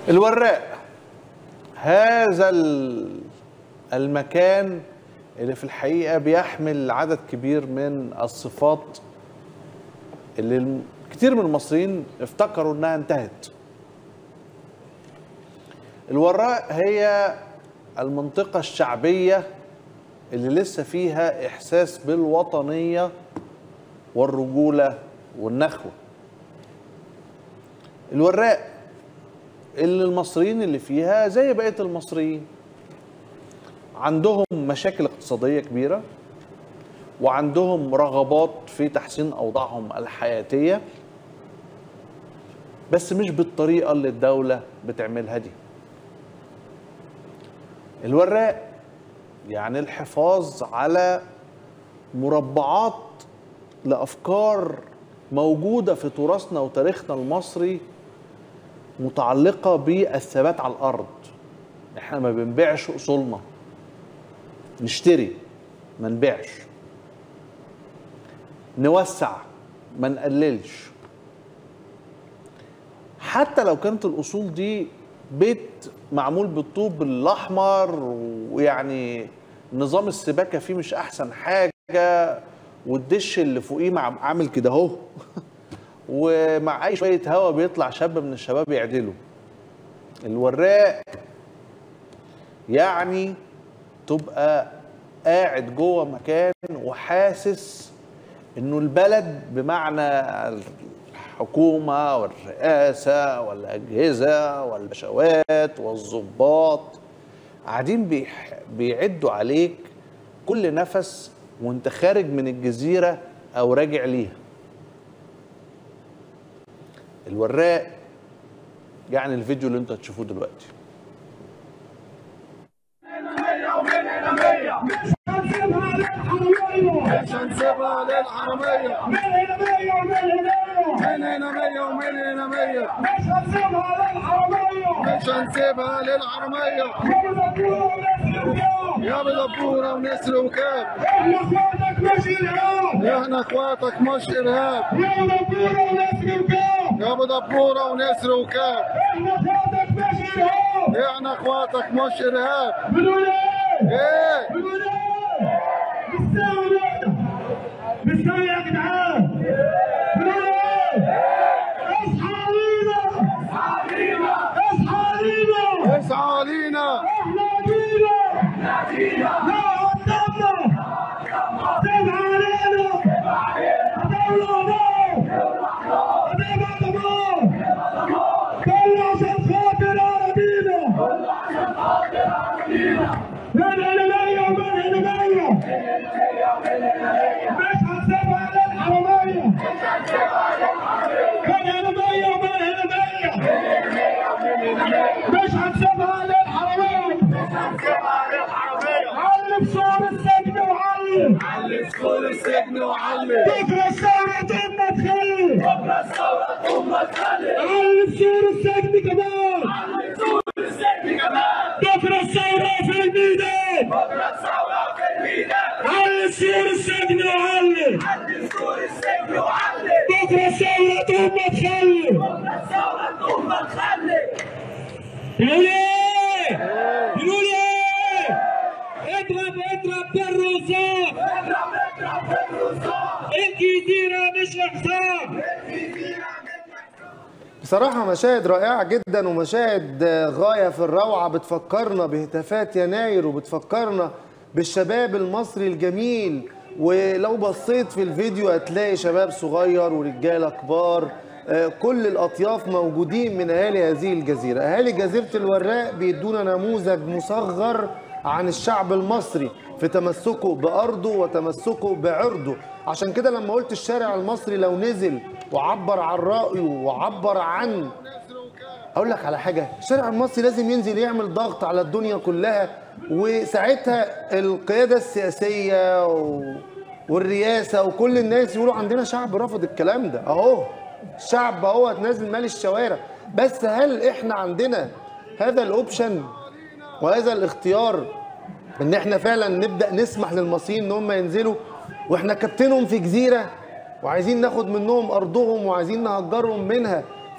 الوراق هذا ال- المكان اللي في الحقيقة بيحمل عدد كبير من الصفات اللي الم- كتير من المصريين افتكروا انها انتهت الوراق هي المنطقة الشعبية اللي لسه فيها إحساس بالوطنية والرجولة والنخوة الوراق اللي المصريين اللي فيها زي بقية المصريين عندهم مشاكل اقتصادية كبيرة وعندهم رغبات في تحسين أوضاعهم الحياتية بس مش بالطريقة اللي الدولة بتعملها دي الوراق يعني الحفاظ على مربعات لأفكار موجودة في تراثنا وتاريخنا المصري متعلقة بالثبات على الأرض احنا ما بنبيعش أصولنا نشتري ما نبيعش نوسع ما نقللش حتى لو كانت الأصول دي بيت معمول بالطوب الأحمر ويعني نظام السباكة فيه مش أحسن حاجة والدش اللي فوقيه مع- عامل كده أهو ومع أي شوية هوا بيطلع شاب من الشباب يعدله الوراق يعني تبقى قاعد جوه مكان وحاسس انه البلد بمعنى الحكومه والرئاسه والاجهزه والبشوات والضباط قاعدين بيح- بيعدوا عليك كل نفس وانت خارج من الجزيره او راجع ليها الوراق يعني الفيديو اللي انتوا هتشوفوه دلوقتي مش هنسيبها للحرامية من هنا مية ومن هنا مية مش هنسيبها للحرامية يا بدبورة ونسر وكاب احنا اخواتك مش ارهاب يا بدبورة ونسر وكاب احنا اخواتك مش ارهاب ايه مستوي يا جدعان بنقول ايه؟ اصحى علينا اصحى علينا اسعى علينا احنا جينا لا قدامنا سيب علينا دولة نار هتبقى دمار كل عشان خاطر اراضينا من هنا مية ومن هنا مية مش هنسيبها للحرامية من هنا مية ومن هنا مية مش هنسيبها للحرامية علي بصور السجن وعلي علي سكول السجن وعلي بكرة الثورة تم تخلي علي بصور السجن كمان بكرة الثورة في الميدان علي بصور السجن وعلي بكرة الثورة تم تخلي يقول ايه؟ يقول ايه؟ اضرب اضرب بالرصاص الجزيرة مش حساب بصراحة مشاهد رائعة جدا ومشاهد غاية في الروعة بتفكرنا بهتافات يناير وبتفكرنا بالشباب المصري الجميل ولو بصيت في الفيديو هتلاقي شباب صغير ورجالة كبار آه، كل الأطياف موجودين من أهالي هذه الجزيرة أهالي جزيرة الوراق بيدونا نموذج مصغر عن الشعب المصري في تمسكه بأرضه وتمسكه بعرضه عشان كده لما قلت الشارع المصري لو نزل وعبر عن رأيه وعبر عن اقول لك على حاجه الشارع المصري لازم ينزل يعمل ضغط على الدنيا كلها وساعتها القياده السياسيه و... والرئاسه وكل الناس يقولوا عندنا شعب رفض الكلام ده اهو الشعب اهو نازل مال الشوارع بس هل احنا عندنا هذا الاوبشن وهذا الاختيار ان احنا فعلا نبدا نسمح للمصريين ان هم ينزلوا واحنا كابتنهم في جزيره وعايزين ناخد منهم ارضهم وعايزين نهجرهم منها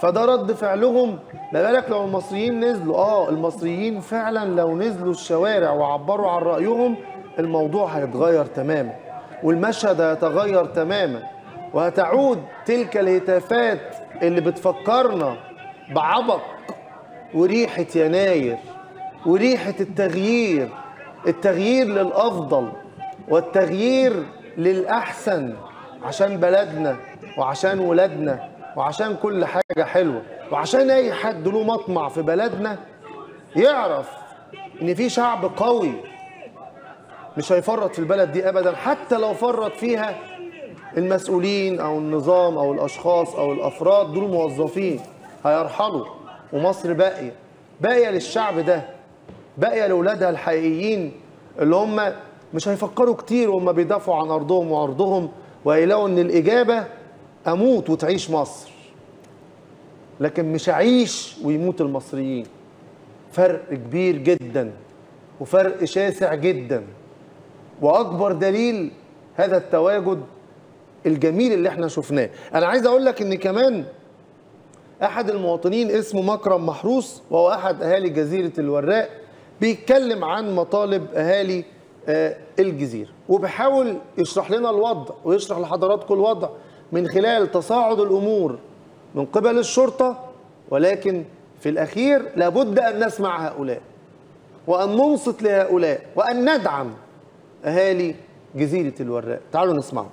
فده رد فعلهم ما بالك لو المصريين نزلوا اه المصريين فعلا لو نزلوا الشوارع وعبروا عن رايهم الموضوع هيتغير تماما والمشهد هيتغير تماما وهتعود تلك الهتافات اللي بتفكرنا بعبق وريحه يناير وريحه التغيير التغيير للافضل والتغيير للاحسن عشان بلدنا وعشان ولادنا وعشان كل حاجه حلوه وعشان اي حد له مطمع في بلدنا يعرف ان في شعب قوي مش هيفرط في البلد دي ابدا حتى لو فرط فيها المسؤولين او النظام او الاشخاص او الافراد دول موظفين هيرحلوا ومصر باقيه باقيه للشعب ده باقيه لاولادها الحقيقيين اللي هم مش هيفكروا كتير وهم بيدافعوا عن ارضهم وارضهم وهيلاقوا ان الاجابه اموت وتعيش مصر لكن مش اعيش ويموت المصريين فرق كبير جدا وفرق شاسع جدا واكبر دليل هذا التواجد الجميل اللي احنا شفناه انا عايز اقول لك ان كمان احد المواطنين اسمه مكرم محروس وهو احد اهالي جزيره الوراق بيتكلم عن مطالب اهالي آه، الجزيره وبيحاول يشرح لنا الوضع ويشرح لحضراتكم الوضع من خلال تصاعد الامور من قبل الشرطه ولكن في الاخير لابد ان نسمع هؤلاء وان ننصت لهؤلاء وان ندعم اهالي جزيره الوراق تعالوا نسمعهم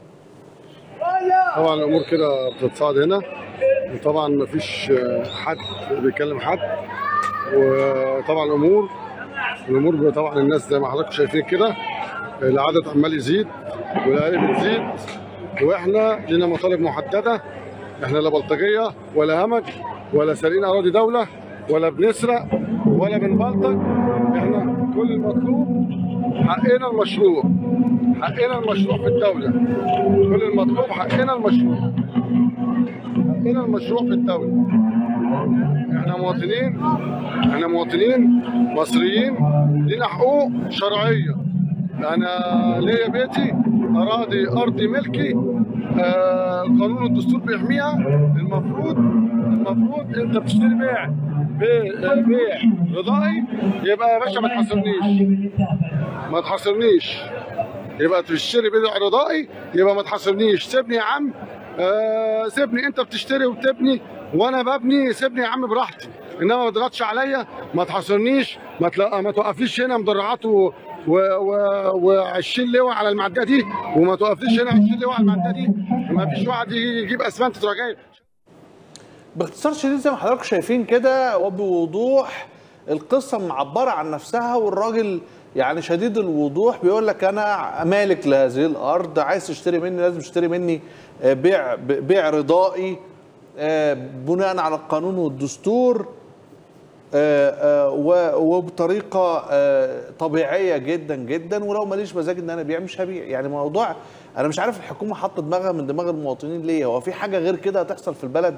طبعا الامور كده بتتصاعد هنا وطبعا مفيش آه، حد بيكلم حد وطبعا الامور الامور طبعا الناس زي ما حضراتكم شايفين كده العدد عمال يزيد والاهالي بتزيد واحنا لنا مطالب محدده احنا لا بلطجيه ولا همج ولا سارقين اراضي دوله ولا بنسرق ولا بنبلطج احنا كل المطلوب حقنا المشروع حقنا المشروع في الدوله كل المطلوب حقنا المشروع حقنا المشروع في الدوله احنا مواطنين احنا مواطنين مصريين لنا حقوق شرعيه انا ليا بيتي اراضي ارضي ملكي آه القانون والدستور بيحميها المفروض المفروض انت بتشتري بيع بيع بيع رضائي يبقى يا باشا ما تحاسبنيش ما تحاصرنيش يبقى تشتري بيع رضائي يبقى ما تحاصرنيش سيبني يا عم آه سيبني انت بتشتري وبتبني وانا ببني سيبني يا عم براحتي انما ما تضغطش عليا ما تحاصرنيش ما تلا... ما توقفليش هنا مدرعات و و و و20 لواء على المعديه دي وما توقفليش هنا 20 لواء على المعديه دي ما فيش واحد يجي يجيب اسمنت تروح جاي باختصار شديد زي ما حضراتكم شايفين كده وبوضوح القصه معبره عن نفسها والراجل يعني شديد الوضوح بيقول لك انا مالك لهذه الارض عايز تشتري مني لازم تشتري مني آه، بيع بيع رضائي آه، بناء على القانون والدستور آه، آه، و- وبطريقه آه، طبيعيه جدا جدا ولو ماليش مزاج ان انا ابيع مش هبيع يعني موضوع انا مش عارف الحكومه حاطه دماغها من دماغ المواطنين ليه هو في حاجه غير كده هتحصل في البلد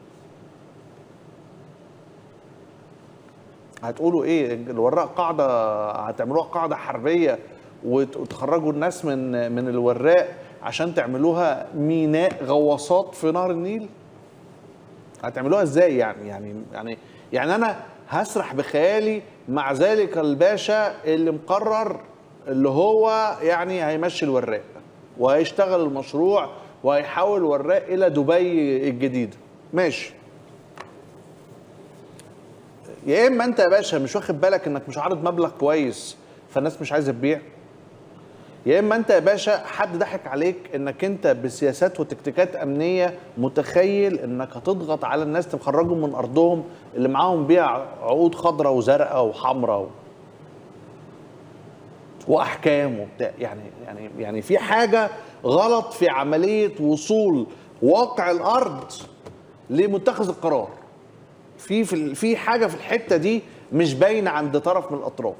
هتقولوا ايه الوراق قاعده هتعملوها قاعده حربيه وت- وتخرجوا الناس من من الوراق عشان تعملوها ميناء غواصات في نهر النيل هتعملوها ازاي يعني يعني يعني يعني انا هسرح بخيالي مع ذلك الباشا اللي مقرر اللي هو يعني هيمشي الوراق وهيشتغل المشروع وهيحول الوراق الى دبي الجديده ماشي يا اما انت يا باشا مش واخد بالك انك مش عارض مبلغ كويس فالناس مش عايزه تبيع يا اما انت يا باشا حد ضحك عليك انك انت بسياسات وتكتيكات امنيه متخيل انك هتضغط على الناس تخرجهم من ارضهم اللي معاهم بيع عقود خضراء وزرقاء وحمراء و... واحكام وبتاع يعني يعني يعني في حاجه غلط في عمليه وصول واقع الارض لمتخذ القرار في في ال- في حاجه في الحته دي مش باينه عند طرف من الاطراف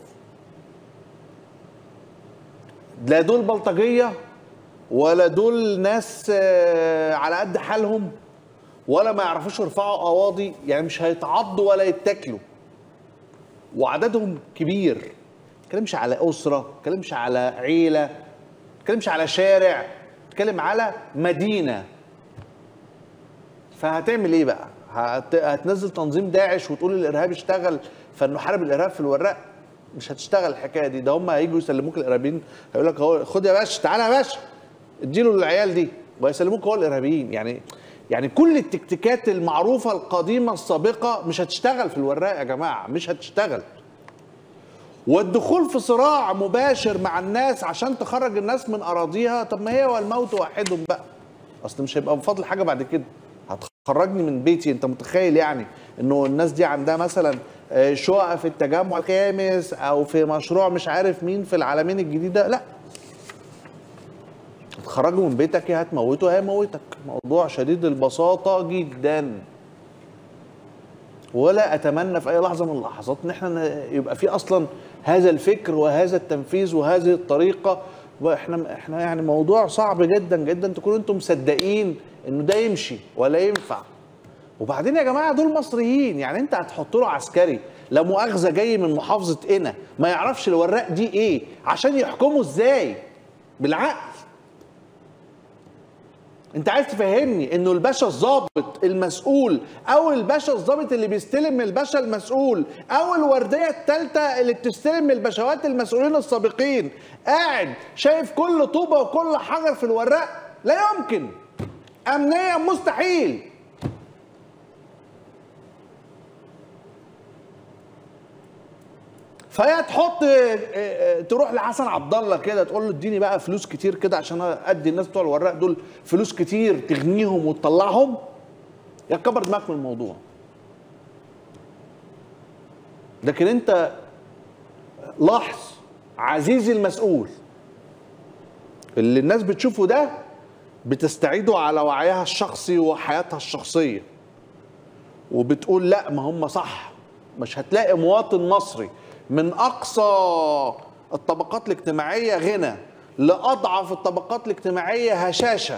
لا دول بلطجيه ولا دول ناس آه، على قد حالهم ولا ما يعرفوش يرفعوا قواضي يعني مش هيتعضوا ولا يتاكلوا وعددهم كبير ما تتكلمش على اسره ما تتكلمش على عيله ما تتكلمش على شارع تتكلم على مدينه فهتعمل ايه بقى هت... هتنزل تنظيم داعش وتقول الارهاب اشتغل فانه حارب الارهاب في الوراق مش هتشتغل الحكايه دي ده هم هيجوا يسلموك الارهابيين هيقول لك اهو خد يا باشا تعالى يا باشا اديله للعيال دي وهيسلموك هو الارهابيين يعني يعني كل التكتيكات المعروفه القديمه السابقه مش هتشتغل في الوراق يا جماعه مش هتشتغل والدخول في صراع مباشر مع الناس عشان تخرج الناس من اراضيها طب ما هي والموت واحدهم بقى اصل مش هيبقى بفضل حاجه بعد كده هتخرجني من بيتي انت متخيل يعني انه الناس دي عندها مثلا آه، شقق في التجمع الخامس او في مشروع مش عارف مين في العالمين الجديده لا هتخرجه من بيتك يا هتموته يا هيموتك موضوع شديد البساطه جدا ولا اتمنى في اي لحظه من اللحظات ان احنا ن- يبقى في اصلا هذا الفكر وهذا التنفيذ وهذه الطريقه واحنا احنا يعني موضوع صعب جدا جدا تكونوا انتم مصدقين انه ده يمشي ولا ينفع وبعدين يا جماعه دول مصريين يعني انت هتحط له عسكري لا مؤاخذه جاي من محافظه قنا ما يعرفش الوراق دي ايه عشان يحكمه ازاي بالعقل انت عايز تفهمني انه الباشا الضابط المسؤول او الباشا الضابط اللي بيستلم من الباشا المسؤول او الورديه الثالثه اللي بتستلم من الباشوات المسؤولين السابقين قاعد شايف كل طوبه وكل حجر في الوراق لا يمكن امنيا مستحيل فهي تحط اه، اه، تروح لحسن عبد الله كده تقول له اديني بقى فلوس كتير كده عشان ادي الناس بتوع الوراق دول فلوس كتير تغنيهم وتطلعهم يا كبر دماغك من الموضوع لكن انت لاحظ عزيزي المسؤول اللي الناس بتشوفه ده بتستعيده على وعيها الشخصي وحياتها الشخصيه وبتقول لا ما هم صح مش هتلاقي مواطن مصري من اقصى الطبقات الاجتماعيه غنى لاضعف الطبقات الاجتماعيه هشاشه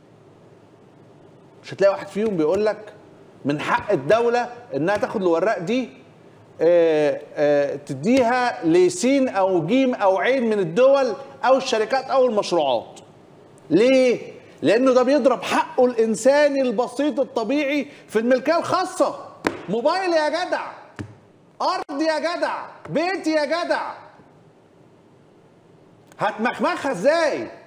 مش هتلاقي واحد فيهم بيقول لك من حق الدوله انها تاخد الوراق دي آه، آه، تديها لسين او جيم او عين من الدول او الشركات او المشروعات ليه؟ لأنه ده بيضرب حقه الإنساني البسيط الطبيعي في الملكية الخاصة موبايل يا جدع أرض يا جدع بيت يا جدع هتمخمخها ازاي؟